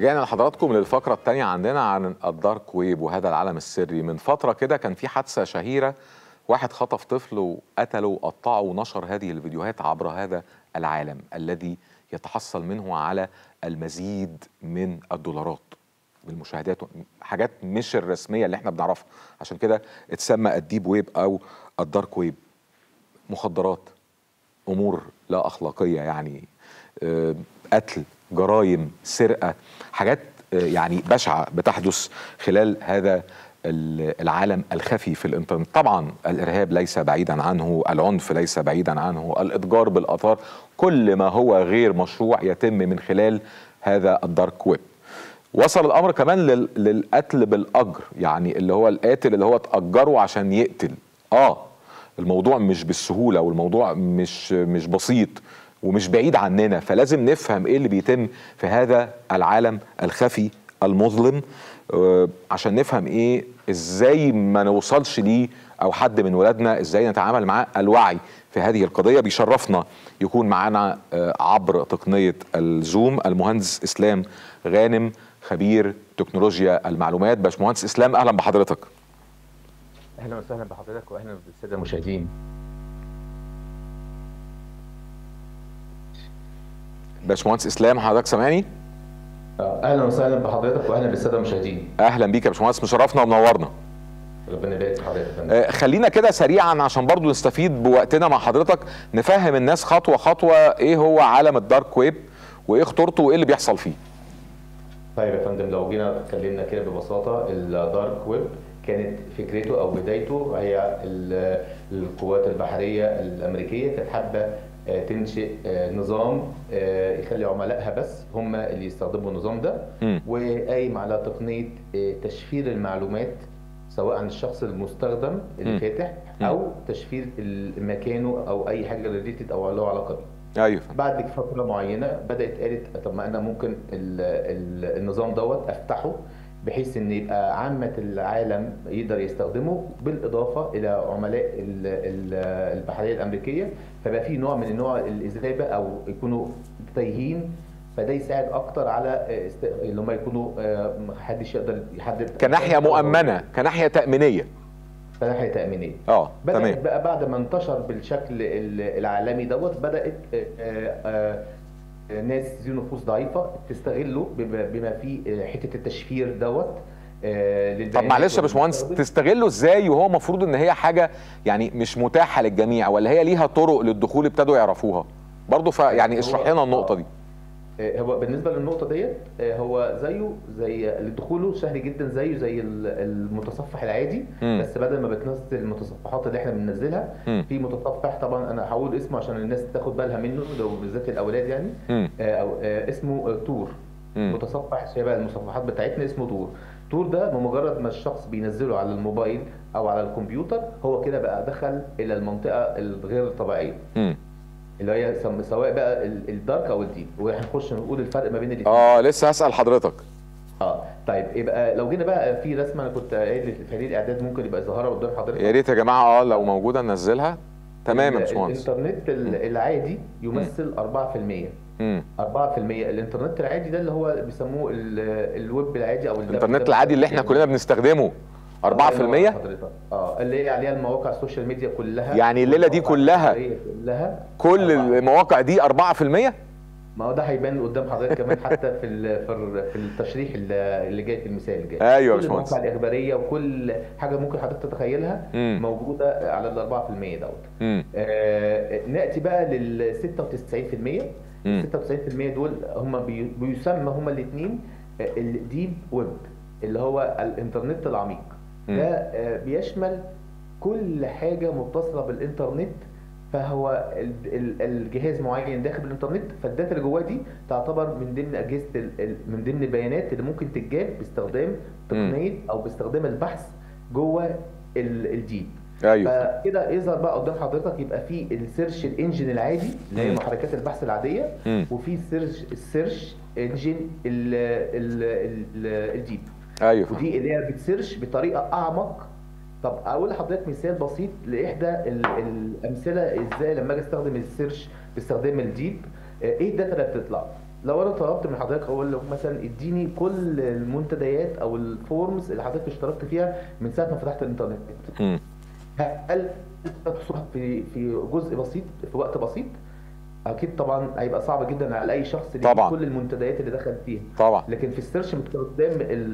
رجعنا لحضراتكم للفقرة الثانية عندنا عن الدارك ويب وهذا العالم السري من فترة كده كان في حادثة شهيرة واحد خطف طفل وقتله وقطعه ونشر هذه الفيديوهات عبر هذا العالم الذي يتحصل منه على المزيد من الدولارات بالمشاهدات حاجات مش الرسمية اللي احنا بنعرفها عشان كده اتسمى الديب ويب او الدارك ويب مخدرات امور لا اخلاقيه يعني آه، قتل جرائم سرقه حاجات آه، يعني بشعه بتحدث خلال هذا ال- العالم الخفي في الانترنت طبعا الارهاب ليس بعيدا عنه العنف ليس بعيدا عنه الاتجار بالاثار كل ما هو غير مشروع يتم من خلال هذا الدارك ويب وصل الامر كمان لل- للقتل بالاجر يعني اللي هو القاتل اللي هو اتاجره عشان يقتل اه الموضوع مش بالسهوله والموضوع مش مش بسيط ومش بعيد عننا فلازم نفهم ايه اللي بيتم في هذا العالم الخفي المظلم آه، عشان نفهم ايه ازاي ما نوصلش ليه او حد من ولادنا ازاي نتعامل معاه الوعي في هذه القضيه بيشرفنا يكون معانا آه، عبر تقنيه الزوم المهندس اسلام غانم خبير تكنولوجيا المعلومات باشمهندس اسلام اهلا بحضرتك اهلا وسهلا بحضرتك واهلا بالساده المشاهدين باشمهندس اسلام حضرتك سامعني اهلا وسهلا بحضرتك واهلا بالساده المشاهدين اهلا بيك يا باشمهندس مشرفنا ومنورنا ربنا يبارك في حضرتك يا فندم. آه، خلينا كده سريعا عشان برضو نستفيد بوقتنا مع حضرتك نفهم الناس خطوه خطوه ايه هو عالم الدارك ويب وايه خطورته وايه اللي بيحصل فيه طيب يا فندم لو جينا اتكلمنا كده ببساطه الدارك ويب كانت فكرته او بدايته هي ال- القوات البحريه الامريكيه كانت حابه آه، تنشئ آه، نظام آه، يخلي عملائها بس هم اللي يستخدموا النظام ده مم. وقايم على تقنيه آه، تشفير المعلومات سواء عن الشخص المستخدم اللي مم. فاتح مم. او تشفير ال- مكانه او اي حاجه ريليتد او له علاقه بيه ايوه بعد فتره معينه بدات قالت طب ما انا ممكن ال ال النظام دوت افتحه بحيث ان يبقى عامه العالم يقدر يستخدمه بالاضافه الى عملاء ال- ال- البحريه الامريكيه فبقى في نوع من نوع الاذابه او يكونوا تايهين فده يساعد اكتر على است- اللي هم يكونوا آه، محدش يقدر يحدد كناحيه مؤمنه كناحيه تامينيه كناحيه تامينيه اه بدأت تمام بقى بعد ما انتشر بالشكل ال- العالمي دوت بدأت آه، آه، آه، ناس ذو نفوس ضعيفة تستغله بما بما فيه آه، حتة التشفير دوت آه، طب للبيانات معلش يا باشمهندس والمستخدم. تستغله ازاي وهو المفروض ان هي حاجه يعني مش متاحه للجميع ولا هي ليها طرق للدخول ابتدوا يعرفوها برضه يعني هو- اشرح لنا النقطه آه. دي آه، هو بالنسبة للنقطة ديت آه، هو زيه زي دخوله سهل جدا زيه زي ال- المتصفح العادي مم. بس بدل ما بتنزل المتصفحات اللي احنا بننزلها مم. في متصفح طبعا انا هقول اسمه عشان الناس تاخد بالها منه لو بالذات الاولاد يعني مم. آه، او آه، اسمه آه، تور مم. متصفح شبه المصفحات بتاعتنا اسمه تور تور ده بمجرد ما الشخص بينزله على الموبايل او على الكمبيوتر هو كده بقى دخل الى المنطقه الغير طبيعيه مم. اللي هي سم- سواء بقى ال- الدارك او الديب وهنخش نقول الفرق ما بين الاثنين اه لسه هسال حضرتك اه طيب يبقى لو جينا بقى في رسمه انا كنت قايل في فريق الاعداد ممكن يبقى ظاهره قدام حضرتك يا ريت يا جماعه اه لو موجوده ننزلها تمام يا ال- باشمهندس الانترنت ال- العادي يمثل 4% مم. 4% الانترنت العادي ده اللي هو بيسموه ال- الويب العادي او الانترنت العادي اللي احنا كلنا بنستخدمه 4% حضرتك اه اللي هي عليها المواقع السوشيال ميديا كلها يعني الليلة دي والمواقع كلها البشرية كلها كل أربعة. المواقع دي 4% ما هو ده هيبان قدام حضرتك كمان حتى في ال- في ال- في التشريح اللي اللي جاي في المثال الجاي أيوة يا كل باشمهندس. المواقع الاخباريه وكل حاجه ممكن حضرتك تتخيلها مم. موجوده على ال 4% دوت مم. آه ناتي بقى لل 96% مم. 96% دول هم بي- بيسمى هم الاثنين الديب ويب اللي هو الانترنت العميق مم. ده آه، بيشمل كل حاجه متصله بالانترنت فهو ال- ال- الجهاز معين داخل بالانترنت فالداتا اللي جواه دي تعتبر من ضمن اجهزه ال- ال- من ضمن البيانات اللي ممكن تتجاب باستخدام تقنيه او باستخدام البحث جوه ال- الديب ايوه فكده يظهر بقى قدام حضرتك يبقى في السيرش الانجن العادي اللي هي مم. محركات البحث العاديه مم. وفي السيرش السيرش انجن ال- ال- ال- الديب ايوه ودي اللي هي بتسيرش بطريقه اعمق طب اقول لحضرتك مثال بسيط لاحدى ال- الامثله ازاي لما اجي استخدم السيرش باستخدام الديب آه، ايه الداتا اللي بتطلع لو انا طلبت من حضرتك اقول له مثلا اديني كل المنتديات او الفورمز اللي حضرتك اشتركت فيها من ساعه ما فتحت الانترنت مم. هل تحصلها في في جزء بسيط في وقت بسيط اكيد طبعا هيبقى صعب جدا على اي شخص اللي طبعاً. يجيب كل المنتديات اللي دخل فيها طبعا لكن في السيرش باستخدام ال-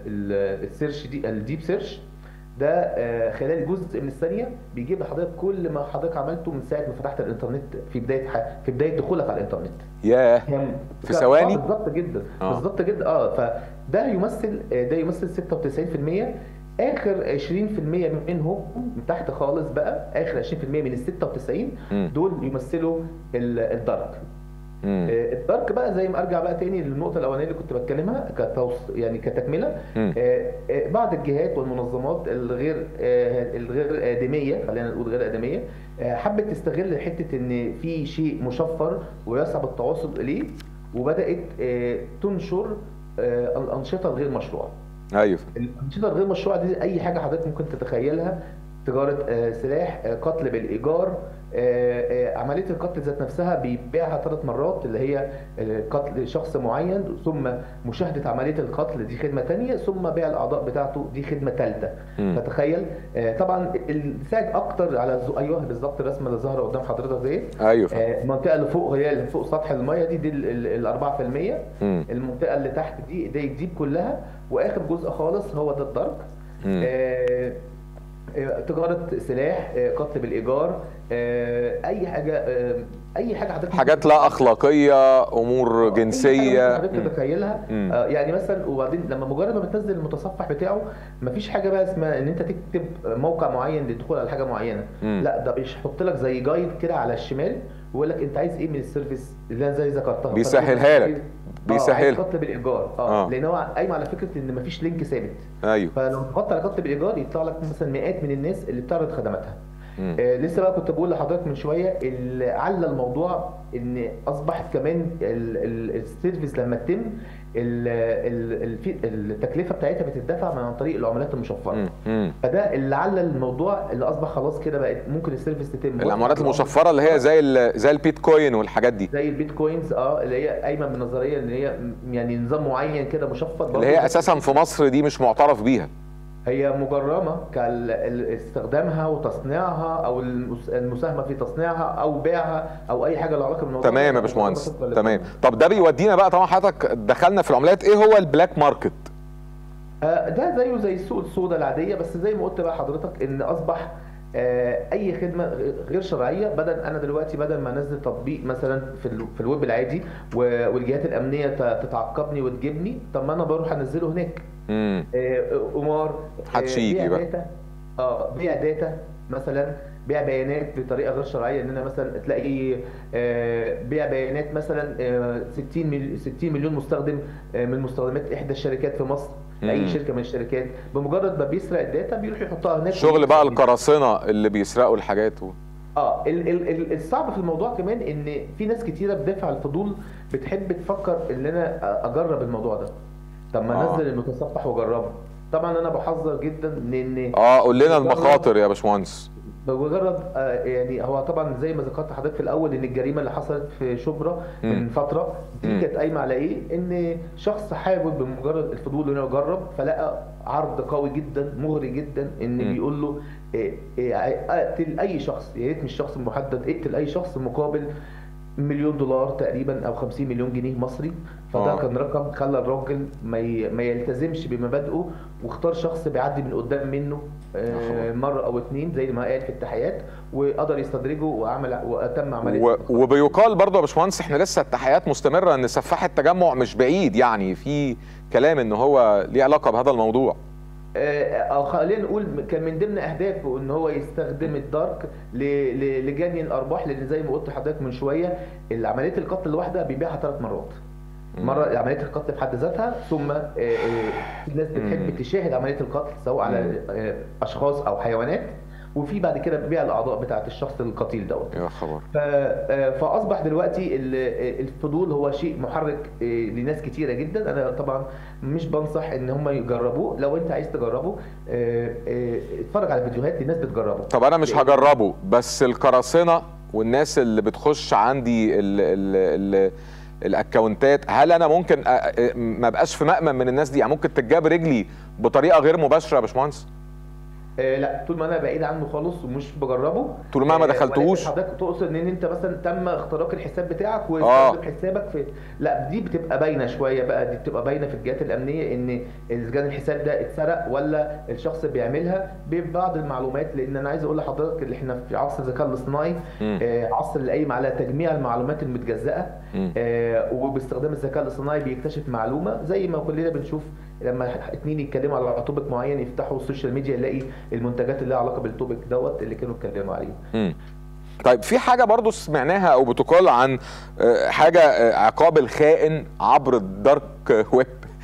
ال- السيرش دي الديب سيرش ده آه، خلال جزء من الثانيه بيجيب لحضرتك كل ما حضرتك عملته من ساعه ما فتحت الانترنت في بدايه ح- في بدايه دخولك على الانترنت ياه كام في ثواني؟ آه، بالظبط جدا آه. بالظبط جدا اه فده يمثل آه، ده يمثل 96% اخر 20% منهم من تحت خالص بقى اخر 20% من ال 96 مم. دول يمثلوا ال- الدارك مم. آه، الدارك بقى زي ما ارجع بقى تاني للنقطه الاولانيه اللي كنت بتكلمها كتوص يعني كتكمله مم. آه، آه، بعض الجهات والمنظمات الغير آه، الغير ادميه خلينا نقول غير ادميه آه، حبت تستغل حته ان في شيء مشفر ويصعب التواصل اليه وبدات آه، تنشر آه، الانشطه الغير مشروعه ايوه الانشطه الغير مشروعه دي اي حاجه حضرتك ممكن تتخيلها تجاره آه، سلاح آه، قتل بالايجار آه، آه، عمليه القتل ذات نفسها بيبيعها ثلاث مرات اللي هي آه، قتل شخص معين ثم مشاهده عمليه القتل دي خدمه ثانيه ثم بيع الاعضاء بتاعته دي خدمه ثالثه مم. فتخيل آه، طبعا اللي ساعد اكتر على الزو... ايوه بالظبط الرسمه اللي ظاهره قدام حضرتك ديت ايوه آه، المنطقه اللي فوق هي اللي فوق سطح الميه دي دي ال 4% مم. المنطقه اللي تحت دي دي ديب كلها واخر جزء خالص هو ده الدارك مم. آه، آه، تجاره سلاح آه، قتل بالايجار آه، اي حاجه آه، اي حاجه حضرتك حاجات لا اخلاقيه امور أي حاجة جنسيه حضرتك مم. تتخيلها مم. آه، يعني مثلا وبعدين لما مجرد ما بتنزل المتصفح بتاعه مفيش حاجه بقى اسمها ان انت تكتب موقع معين للدخول على حاجه معينه مم. لا ده بيحط لك زي جايد كده على الشمال ويقول لك انت عايز ايه من السيرفيس اللي انا زي ذكرتها بيسهلها لك. اه بيسهل. عايز قتل بالايجار اه, آه. لان هو قايم على فكره ان مفيش لينك ثابت ايوه فلو تحط على قتل بالايجار يطلع لك مثلا مئات من الناس اللي بتعرض خدماتها مم. آه لسه بقى كنت بقول لحضرتك من شويه اللي علّى الموضوع ان اصبحت كمان ال- ال- السيرفيس لما تتم ال- ال- الفي- التكلفه بتاعتها بتدفع من عن طريق العملات المشفره مم. مم. فده اللي علّى الموضوع اللي اصبح خلاص كده بقت ممكن السيرفيس تتم العملات المشفره اللي هي زي ال- زي البيتكوين والحاجات دي زي البيتكوينز اه اللي هي قايمه بالنظريه ان هي م- يعني نظام معين كده مشفر اللي هي اساسا في مصر دي مش معترف بيها هي مجرمه كاستخدامها وتصنيعها او المس- المساهمه في تصنيعها او بيعها او اي حاجه لها علاقه بالموضوع تمام ده. يا باشمهندس مجرمة تمام طب ده بيودينا بقى طبعا حضرتك دخلنا في العملات ايه هو البلاك ماركت آه، ده زيه زي السوق السوداء العاديه بس زي ما قلت بقى حضرتك ان اصبح آه، اي خدمه غير شرعيه بدل انا دلوقتي بدل ما انزل تطبيق مثلا في ال- في الويب العادي و- والجهات الامنيه ت- تتعقبني وتجيبني طب ما انا بروح انزله هناك امم آه، قمار محدش آه، يجي بيع بقى. داتا اه بيع داتا مثلا بيع بيانات بطريقه غير شرعيه ان انا مثلا تلاقي آه، بيع بيانات مثلا آه، 60 مليون 60 مليون مستخدم آه، من مستخدمات احدى الشركات في مصر مم. اي شركه من الشركات بمجرد ما بيسرق الداتا بيروح يحطها هناك شغل بقى القراصنه اللي بيسرقوا الحاجات و... اه ال- ال- ال- الصعب في الموضوع كمان ان في ناس كتيره بدافع الفضول بتحب تفكر ان انا اجرب الموضوع ده طب ما آه. انزل المتصفح واجربه طبعا انا بحذر جدا من ان اه قول لنا مجرد- المخاطر يا باشمهندس بمجرد آه، يعني هو طبعا زي ما ذكرت حضرتك في الاول ان الجريمه اللي حصلت في شبرا من مم. فتره مم. دي كانت قايمه على ايه؟ ان شخص حاول بمجرد الفضول انه يجرب فلقى عرض قوي جدا مغري جدا ان مم. بيقول له إيه إيه اقتل اي شخص يا ريت مش شخص محدد اقتل اي شخص مقابل مليون دولار تقريبا او 50 مليون جنيه مصري فده آه. كان رقم خلى الراجل ما ي- ما يلتزمش بمبادئه واختار شخص بيعدي من قدام منه آه، مره او اتنين زي ما قال في التحيات وقدر يستدرجه وعمل واتم عمليه و... وبيقال برضه يا باشمهندس احنا لسه التحيات مستمره ان سفاح التجمع مش بعيد يعني في كلام ان هو ليه علاقه بهذا الموضوع آه، او خلينا نقول كان من ضمن اهدافه ان هو يستخدم الدارك ل- ل- لجني الارباح لان زي ما قلت لحضرتك من شويه عمليه القتل الواحده بيبيعها ثلاث مرات مره عمليه القتل في حد ذاتها ثم آه، آه، في ناس مم. بتحب تشاهد عمليه القتل سواء على آه، اشخاص او حيوانات وفي بعد كده بيع الاعضاء بتاعت الشخص القتيل دوت يا خبر ف- آه، فاصبح دلوقتي ال- آه، الفضول هو شيء محرك آه، لناس كتيره جدا انا طبعا مش بنصح ان هم يجربوه لو انت عايز تجربه آه، آه، اتفرج على فيديوهات لناس بتجربه طب انا مش هجربه بس القراصنه والناس اللي بتخش عندي ال ال ال الاكونتات هل انا ممكن أ- أ- ما بقاش في مأمن من الناس دي يعني ممكن تتجاب رجلي بطريقه غير مباشره يا باشمهندس آه لا طول ما انا بعيد عنه خالص ومش بجربه طول ما ما آه، دخلتهوش؟ ولكن حضرتك تقصد ان انت مثلا تم اختراق الحساب بتاعك آه. واستخدم حسابك في لا دي بتبقى باينه شويه بقى دي بتبقى باينه في الجهات الامنيه ان اذا كان الحساب ده اتسرق ولا الشخص بيعملها ببعض المعلومات لان انا عايز اقول لحضرتك اللي احنا في عصر الذكاء الاصطناعي مم. آه، عصر اللي قايم على تجميع المعلومات المتجزأه مم. آه، وباستخدام الذكاء الاصطناعي بيكتشف معلومه زي ما كلنا بنشوف لما اتنين يتكلموا على توبيك معين يفتحوا السوشيال ميديا يلاقي المنتجات اللي لها علاقه بالتوبيك دوت اللي كانوا اتكلموا عليه مم. طيب في حاجه برضو سمعناها او بتقال عن آه، حاجه آه، عقاب الخائن عبر الدارك ويب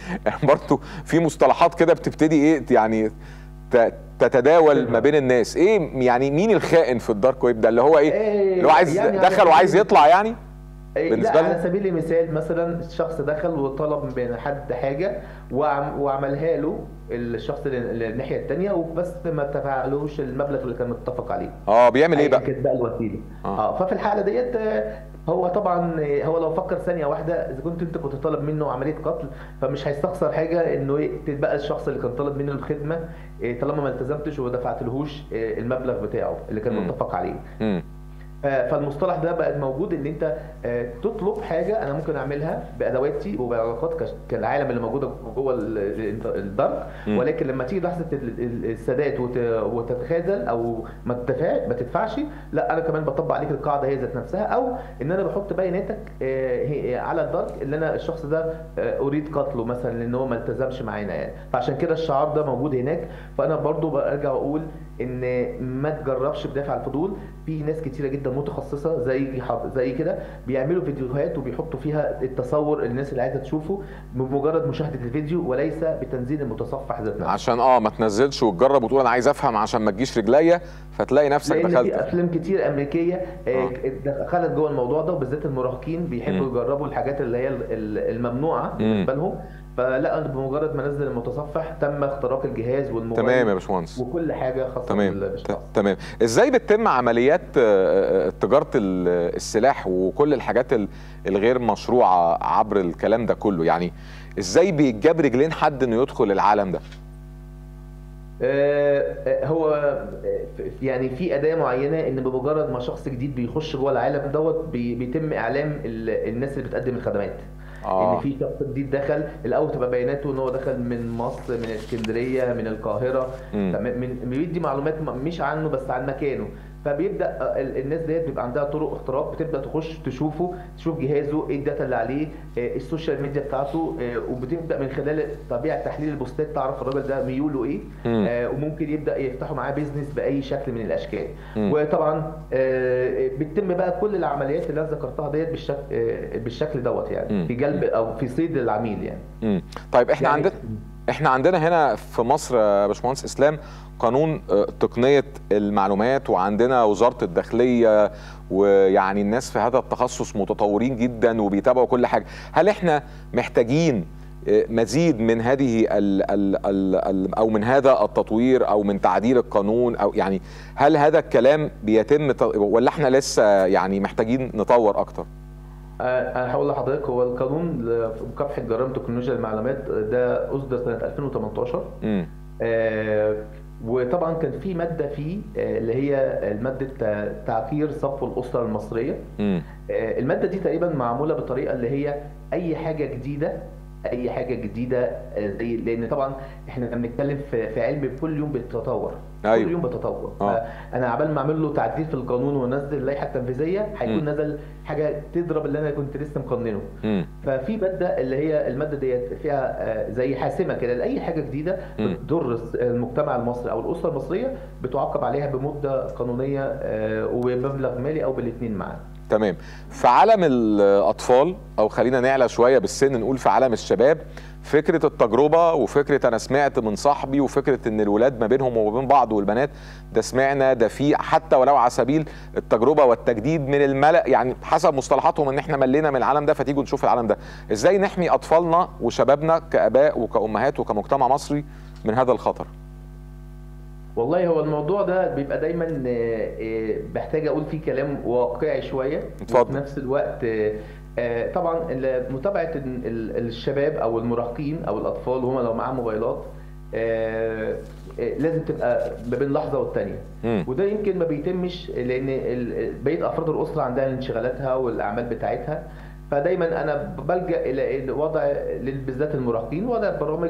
برضو في مصطلحات كده بتبتدي ايه يعني ت- تتداول ما بين الناس ايه يعني مين الخائن في الدارك ويب ده اللي هو ايه إيه، اللي هو عايز يعني دخل على وعايز سبيل- يطلع يعني إيه، بالنسبة لا له؟ على سبيل المثال مثلا شخص دخل وطلب من حد حاجه وعم وعملها له الشخص اللي اللي الناحيه الثانيه وبس ما اتفقلوش المبلغ اللي كان متفق عليه اه بيعمل ايه أيا بقى كانت بقى الوسيله آه. اه ففي الحاله ديت آه، هو طبعا آه، هو لو فكر ثانيه واحده اذا كنت انت كنت طالب منه عمليه قتل فمش هيستخسر حاجه انه يقتل بقى الشخص اللي كان طالب منه الخدمه آه، طالما ما التزمتش وما دفعتلهوش آه، المبلغ بتاعه اللي كان مم. متفق عليه مم. ف- فالمصطلح ده بقى موجود ان انت آه، تطلب حاجه انا ممكن اعملها بادواتي وبعلاقات كش- كالعالم اللي موجوده جوه ال- ال- الدارك مم. ولكن لما تيجي لحظه ال- ال- السداد وت- وتتخاذل او ما تدفع ما تدفعش لا انا كمان بطبق عليك القاعده هي ذات نفسها او ان انا بحط بياناتك آه، هي- على الدارك اللي انا الشخص ده آه، اريد قتله مثلا لان هو ما التزمش معانا يعني فعشان كده الشعار ده موجود هناك فانا برضو برجع اقول ان ما تجربش بدافع الفضول في ناس كتيره جدا متخصصه زي حض- زي كده بيعملوا فيديوهات وبيحطوا فيها التصور الناس اللي عايزه تشوفه بمجرد مشاهده الفيديو وليس بتنزيل المتصفح ذات نفسه عشان اه ما تنزلش وتجرب وتقول انا عايز افهم عشان ما تجيش رجليا فتلاقي نفسك لان في دخلت افلام كتير امريكيه آه، آه. دخلت جوه الموضوع ده وبالذات المراهقين بيحبوا مم. يجربوا الحاجات اللي هي ال- ال- الممنوعه مم. بالنسبه لهم فلا أنا بمجرد ما نزل المتصفح تم اختراق الجهاز والموبايل تمام يا باشمهندس وكل حاجه خاصه تمام بال- ت- بالشخص تمام ازاي بتتم عمليات آه، آه، تجاره ال- السلاح وكل الحاجات ال- الغير مشروعه عبر الكلام ده كله يعني ازاي بيتجاب رجلين حد انه يدخل العالم ده آه، آه، هو آه، ف- يعني في اداه معينه ان بمجرد ما شخص جديد بيخش جوه العالم دوت بي- بيتم اعلام ال- الناس اللي بتقدم الخدمات آه. ان في شخص جديد دخل الاول تبقى بياناته ان هو دخل من مصر من اسكندريه من القاهره مم. تمام من بيدي معلومات م- مش عنه بس عن مكانه فبيبدا آه، ال- الناس ديت بيبقى عندها طرق اختراق بتبدا تخش تشوفه تشوف جهازه ايه الداتا اللي عليه آه، السوشيال ميديا بتاعته آه، وبتبدا من خلال طبيعه تحليل البوستات تعرف الراجل ده ميوله ايه مم. آه، وممكن يبدا يفتحوا معاه بيزنس باي شكل من الاشكال مم. وطبعا آه، بتتم بقى كل العمليات اللي انا ذكرتها ديت بالشكل آه، بالشكل دوت مم. يعني في جلب او في صيد العميل يعني مم. طيب احنا يعني- عندنا احنا عندنا هنا في مصر يا باشمهندس اسلام قانون آه، تقنيه المعلومات وعندنا وزاره الداخليه ويعني الناس في هذا التخصص متطورين جدا وبيتابعوا كل حاجه هل احنا محتاجين آه، مزيد من هذه ال ال ال ال او من هذا التطوير او من تعديل القانون او يعني هل هذا الكلام بيتم ت- ولا احنا لسه يعني محتاجين نطور اكتر آه، انا هقول لحضرتك هو القانون لمكافحه جرائم تكنولوجيا المعلومات ده اصدر سنه 2018 امم آه، وطبعا كان في ماده فيه آه، اللي هي ماده تع- تعكير صفو الاسره المصريه امم آه، الماده دي تقريبا معموله بطريقه اللي هي اي حاجه جديده اي حاجه جديده آه، زي لان طبعا احنا بنتكلم في في علم كل يوم بيتطور أيوة. كل يوم بيتطور آه. انا عبال ما اعمل له تعديل في القانون وانزل اللائحه التنفيذيه هيكون مم. نزل حاجه تضرب اللي انا كنت لسه مقننه امم ففي ماده اللي هي الماده ديت فيها آه، زي حاسمه كده لاي حاجه جديده مم. بتضر المجتمع المصري او الاسره المصريه بتعاقب عليها بمده قانونيه آه، وبمبلغ مالي او بالاثنين معا تمام في عالم الاطفال او خلينا نعلى شويه بالسن نقول في عالم الشباب فكره التجربه وفكره انا سمعت من صاحبي وفكره ان الولاد ما بينهم وما بين بعض والبنات ده سمعنا ده في حتى ولو على سبيل التجربه والتجديد من الملأ يعني حسب مصطلحاتهم ان احنا ملينا من العالم ده فتيجوا نشوف العالم ده ازاي نحمي اطفالنا وشبابنا كاباء وكامهات وكمجتمع مصري من هذا الخطر والله هو الموضوع ده بيبقى دايما آه، آه، بحتاج اقول فيه كلام واقعي شويه اتفضل. وفي نفس الوقت آه، آه، طبعا ال- متابعه ال- ال- الشباب او المراهقين او الاطفال وهم لو معاهم موبايلات آه، آه، لازم تبقى ما بين لحظه والتانيه مم. وده يمكن ما بيتمش لان ال- بقيه افراد الاسره عندها انشغالاتها والاعمال بتاعتها فدايما انا بلجا الى وضع بالذات المراهقين وضع برامج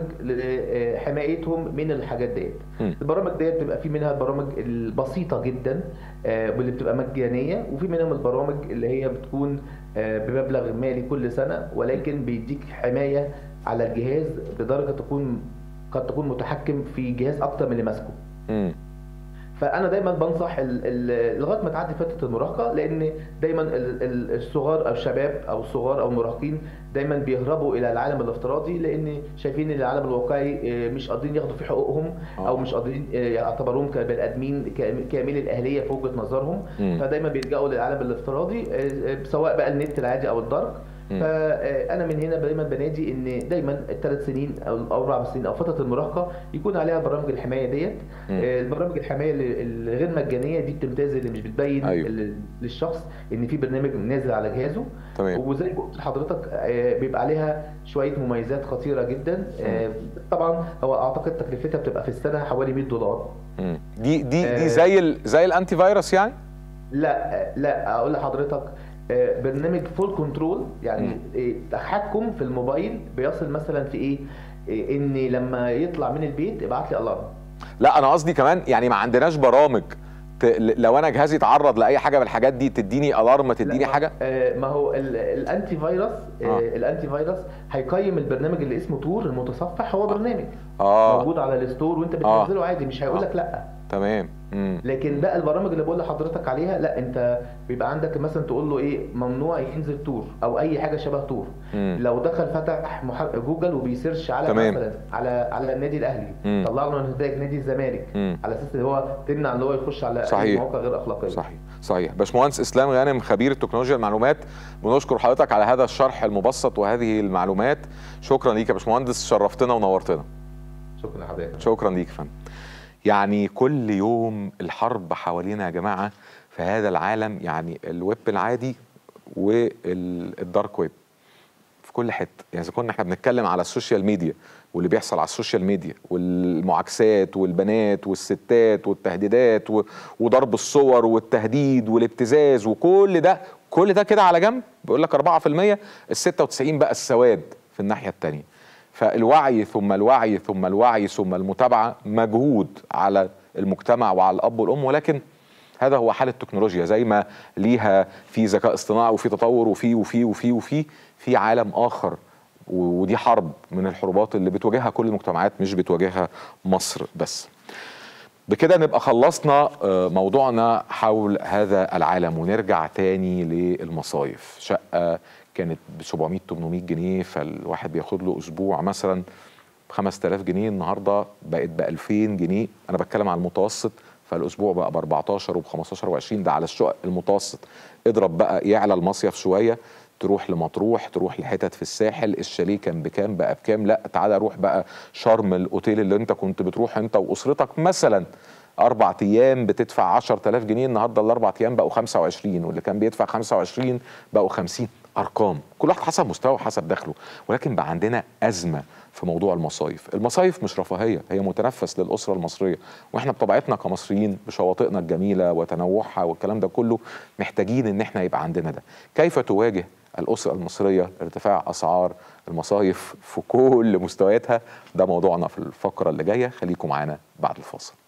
لحمايتهم من الحاجات ديت مم. البرامج ديت بتبقى في منها البرامج البسيطه جدا آه، واللي بتبقى مجانيه وفي منهم البرامج اللي هي بتكون آه، بمبلغ مالي كل سنه ولكن بيديك حمايه على الجهاز بدرجه تكون قد تكون متحكم في جهاز اكتر من اللي ماسكه مم. فانا دايما بنصح ال- ال- لغايه ما تعدي فتره المراهقه لان دايما ال- ال- الصغار او الشباب او الصغار او المراهقين دايما بيهربوا الى العالم الافتراضي لان شايفين ان العالم الواقعي آه، مش قادرين ياخدوا فيه حقوقهم او آه. مش قادرين آه، يعتبروهم كبني ادمين كام- كاملي الاهليه في وجهه نظرهم مم. فدايما بيلجأوا للعالم الافتراضي آه، آه، سواء بقى النت العادي او الدارك مم. فانا من هنا دايما بنادي ان دايما الثلاث سنين او الاربع سنين او فتره المراهقه يكون عليها برامج الحمايه ديت مم. آه، البرامج الحمايه اللي- الغير مجانيه دي بتمتاز اللي مش بتبين أيوة. ال- للشخص ان في برنامج نازل على جهازه تمام وزي ما قلت لحضرتك آه، بيبقى عليها شويه مميزات خطيره جدا آه، طبعا هو اعتقد تكلفتها بتبقى في السنه حوالي 100 دولار مم. دي دي دي آه. زي ال... زي الانتي فيروس يعني لا لا اقول لحضرتك آه، برنامج فول كنترول يعني مم. آه، تحكم في الموبايل بيصل مثلا في ايه آه، ان لما يطلع من البيت ابعت لي الارم لا انا قصدي كمان يعني ما عندناش برامج ت... ل- لو انا جهازي اتعرض لاي حاجه من الحاجات دي تديني الارم تديني لا، حاجه آه، ما هو ال- الانتي فيروس آه. آه. الانتي فيروس هيقيم البرنامج اللي اسمه تور المتصفح هو برنامج اه موجود على الستور وانت آه. بتنزله عادي مش هيقول آه. لك لا تمام مم. لكن بقى البرامج اللي بقول لحضرتك عليها لا انت بيبقى عندك مثلا تقول له ايه ممنوع ينزل تور او اي حاجه شبه تور مم. لو دخل فتح محر... جوجل وبيسيرش على تمام. مثلا على على النادي الاهلي مم. طلع له نتائج نادي الزمالك مم. على اساس ان هو تمنع ان هو يخش على اي صحيح. مواقع غير اخلاقيه صحيح صحيح باشمهندس اسلام غانم خبير التكنولوجيا المعلومات بنشكر حضرتك على هذا الشرح المبسط وهذه المعلومات شكرا ليك يا باشمهندس شرفتنا ونورتنا شكرا لحضرتك شكرا ليك يا فندم يعني كل يوم الحرب حوالينا يا جماعه في هذا العالم يعني الويب العادي والدارك ويب في كل حته يعني اذا كنا احنا بنتكلم على السوشيال ميديا واللي بيحصل على السوشيال ميديا والمعاكسات والبنات والستات والتهديدات و- وضرب الصور والتهديد والابتزاز وكل ده كل ده كده على جنب بيقول لك 4% ال 96 بقى السواد في الناحيه الثانيه فالوعي ثم الوعي ثم الوعي ثم المتابعه مجهود على المجتمع وعلى الاب والام ولكن هذا هو حال التكنولوجيا زي ما ليها في ذكاء اصطناعي وفي تطور وفي وفي وفي وفي في عالم اخر و- ودي حرب من الحروبات اللي بتواجهها كل المجتمعات مش بتواجهها مصر بس بكده نبقى خلصنا آه، موضوعنا حول هذا العالم ونرجع تاني للمصايف شقة كانت ب 700 800 جنيه فالواحد بياخد له اسبوع مثلا ب 5000 جنيه النهارده بقت ب 2000 جنيه انا بتكلم على المتوسط فالاسبوع بقى ب 14 وب 15 و20 ده على الشقق المتوسط اضرب بقى يعلى المصيف شويه تروح لمطروح تروح لحتت في الساحل الشاليه كان بكام بقى بكام لا تعالى روح بقى شرم الاوتيل اللي انت كنت بتروح انت واسرتك مثلا اربع ايام بتدفع 10000 جنيه النهارده الاربع ايام بقوا 25 واللي كان بيدفع 25 بقوا 50 ارقام كل واحد حسب مستوى حسب دخله ولكن بقى عندنا ازمه في موضوع المصايف المصايف مش رفاهيه هي متنفس للاسره المصريه واحنا بطبيعتنا كمصريين بشواطئنا الجميله وتنوعها والكلام ده كله محتاجين ان احنا يبقى عندنا ده كيف تواجه الاسره المصريه ارتفاع اسعار المصايف في كل مستوياتها ده موضوعنا في الفقره اللي جايه خليكم معانا بعد الفاصل